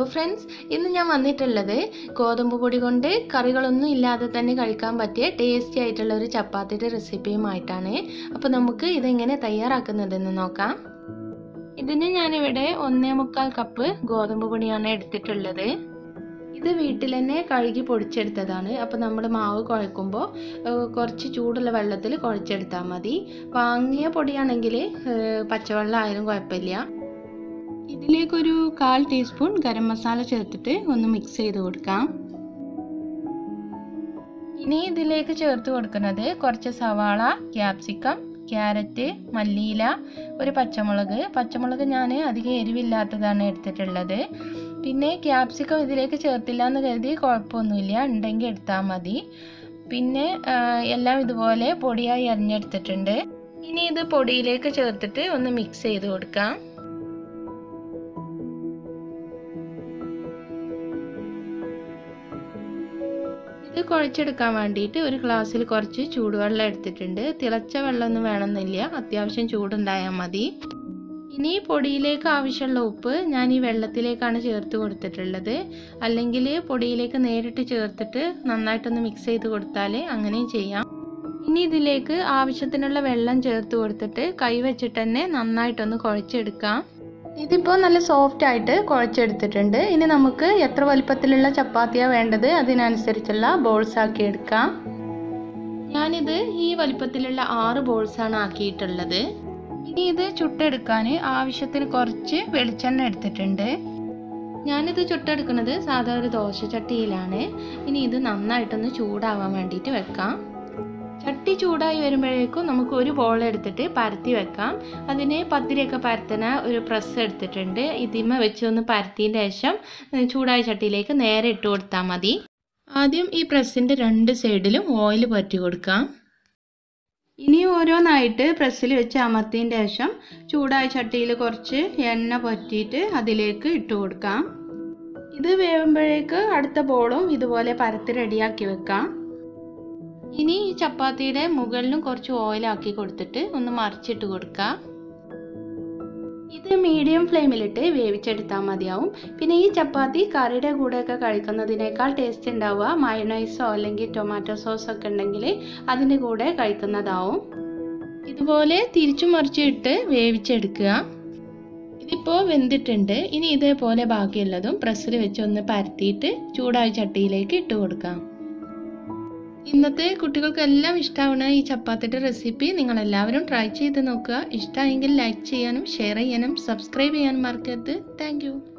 friends ഇന്ന് ഞാൻ വന്നിട്ടുള്ളത് ഗോതമ്പ് പൊടി കൊണ്ട് കറികളൊന്നും ഇല്ലാതെ തന്നെ കഴിക്കാൻ പറ്റിയ ടേസ്റ്റി ആയിട്ടുള്ള ഒരു ചപ്പാത്തിയുടെ റെസിപ്പിയുമായിട്ടാണ് അപ്പോൾ നമുക്ക് ഇതെങ്ങനെ തയ്യാറാക്കുന്നതെന്ന് നോക്കാം ഇതിന് ഞാനിവിടെ ഒന്നേ മുക്കാൽ കപ്പ് ഗോതമ്പ് പൊടിയാണ് എടുത്തിട്ടുള്ളത് ഇത് വീട്ടിൽ തന്നെ കഴുകി പൊടിച്ചെടുത്തതാണ് അപ്പോൾ നമ്മൾ മാവ് കുഴക്കുമ്പോൾ കുറച്ച് ചൂടുള്ള വെള്ളത്തിൽ കുഴച്ചെടുത്താൽ മതി വാങ്ങിയ പൊടിയാണെങ്കിൽ പച്ചവെള്ളം ആയാലും കുഴപ്പമില്ല ഇതിലേക്കൊരു കാൽ ടീസ്പൂൺ ഗരം മസാല ചേർത്തിട്ട് ഒന്ന് മിക്സ് ചെയ്ത് കൊടുക്കാം ഇനി ഇതിലേക്ക് ചേർത്ത് കൊടുക്കുന്നത് കുറച്ച് സവാള ക്യാപ്സിക്കം ക്യാരറ്റ് മല്ലിയില ഒരു പച്ചമുളക് പച്ചമുളക് ഞാൻ അധികം എരിവില്ലാത്തതാണ് എടുത്തിട്ടുള്ളത് പിന്നെ ക്യാപ്സിക്കം ഇതിലേക്ക് ചേർത്തില്ല എന്ന് കരുതി കുഴപ്പമൊന്നുമില്ല ഉണ്ടെങ്കിൽ എടുത്താൽ മതി പിന്നെ എല്ലാം ഇതുപോലെ പൊടിയായി അരിഞ്ഞെടുത്തിട്ടുണ്ട് ഇനി ഇത് പൊടിയിലേക്ക് ചേർത്തിട്ട് ഒന്ന് മിക്സ് ചെയ്ത് കൊടുക്കാം ഇത് കുഴച്ചെടുക്കാൻ വേണ്ടിയിട്ട് ഒരു ഗ്ലാസ്സിൽ കുറച്ച് ചൂടുവെള്ളം എടുത്തിട്ടുണ്ട് തിളച്ച വെള്ളമൊന്നും വേണമെന്നില്ല അത്യാവശ്യം ചൂടുണ്ടായാൽ മതി ഇനി പൊടിയിലേക്ക് ആവശ്യമുള്ള ഉപ്പ് ഞാൻ ഈ വെള്ളത്തിലേക്കാണ് ചേർത്ത് കൊടുത്തിട്ടുള്ളത് അല്ലെങ്കിൽ പൊടിയിലേക്ക് നേരിട്ട് ചേർത്തിട്ട് നന്നായിട്ടൊന്ന് മിക്സ് ചെയ്ത് കൊടുത്താൽ അങ്ങനെയും ചെയ്യാം ഇനി ഇതിലേക്ക് ആവശ്യത്തിനുള്ള വെള്ളം ചേർത്ത് കൊടുത്തിട്ട് കൈ വെച്ചിട്ട് തന്നെ നന്നായിട്ടൊന്ന് കുഴച്ചെടുക്കാം ഇതിപ്പോൾ നല്ല സോഫ്റ്റ് ആയിട്ട് കുഴച്ചെടുത്തിട്ടുണ്ട് ഇനി നമുക്ക് എത്ര വലിപ്പത്തിലുള്ള ചപ്പാത്തിയാണ് വേണ്ടത് അതിനനുസരിച്ചുള്ള ബോൾസ് ആക്കി എടുക്കാം ഞാനിത് ഈ വലിപ്പത്തിലുള്ള ആറ് ബോൾസാണ് ആക്കിയിട്ടുള്ളത് ഇനി ഇത് ചുട്ടെടുക്കാൻ ആവശ്യത്തിന് കുറച്ച് വെളിച്ചെണ്ണ എടുത്തിട്ടുണ്ട് ഞാനിത് ചുട്ടെടുക്കുന്നത് സാധാ ഒരു ദോശച്ചട്ടിയിലാണ് ഇനി ഇത് നന്നായിട്ടൊന്ന് ചൂടാവാൻ വേണ്ടിയിട്ട് വെക്കാം ചട്ടി ചൂടായി വരുമ്പോഴേക്കും നമുക്ക് ഒരു ബോൾ എടുത്തിട്ട് പരത്തി വെക്കാം അതിന് പത്തിരിയൊക്കെ പരത്തണ ഒരു പ്രസ് എടുത്തിട്ടുണ്ട് ഇതിമ വെച്ച് ഒന്ന് പരത്തിയതിന് ശേഷം ചൂടായ ചട്ടിയിലേക്ക് നേരെ ഇട്ട് കൊടുത്താൽ മതി ആദ്യം ഈ പ്രസ്സിൻ്റെ രണ്ട് സൈഡിലും ഓയിൽ പറ്റി കൊടുക്കാം ഇനി ഓരോന്നായിട്ട് പ്രസ്സിൽ വെച്ച് അമർത്തിയതിന് ശേഷം ചൂടായ ചട്ടിയിൽ കുറച്ച് എണ്ണ പറ്റിയിട്ട് അതിലേക്ക് ഇട്ട് കൊടുക്കാം ഇത് വേവുമ്പോഴേക്ക് അടുത്ത ബോളും ഇതുപോലെ പരത്തി റെഡിയാക്കി വെക്കാം ഇനി ഈ ചപ്പാത്തിയുടെ മുകളിലും കുറച്ച് ഓയിലാക്കി കൊടുത്തിട്ട് ഒന്ന് മറിച്ചിട്ട് കൊടുക്കാം ഇത് മീഡിയം ഫ്ലെയിമിലിട്ട് വേവിച്ചെടുത്താൽ മതിയാവും പിന്നെ ഈ ചപ്പാത്തി കറിയുടെ കൂടെയൊക്കെ കഴിക്കുന്നതിനേക്കാൾ ടേസ്റ്റ് ഉണ്ടാവുക മയണൈസോ അല്ലെങ്കിൽ ടൊമാറ്റോ സോസോ ഒക്കെ ഉണ്ടെങ്കിൽ അതിൻ്റെ കൂടെ കഴിക്കുന്നതാവും ഇതുപോലെ തിരിച്ചു മറിച്ചിട്ട് വേവിച്ചെടുക്കുക ഇതിപ്പോൾ വെന്തിട്ടുണ്ട് ഇനി ഇതേപോലെ ബാക്കിയുള്ളതും പ്രസ്സിൽ വെച്ച് ഒന്ന് പരത്തിയിട്ട് ചൂടായ ചട്ടിയിലേക്ക് ഇട്ട് കൊടുക്കാം ഇന്നത്തെ കുട്ടികൾക്കെല്ലാം ഇഷ്ടമാവുന്ന ഈ ചപ്പാത്തിയുടെ റെസിപ്പി നിങ്ങളെല്ലാവരും ട്രൈ ചെയ്ത് നോക്കുക ഇഷ്ടമായെങ്കിൽ ലൈക്ക് ചെയ്യാനും ഷെയർ ചെയ്യാനും സബ്സ്ക്രൈബ് ചെയ്യാനും മറക്കരുത് താങ്ക്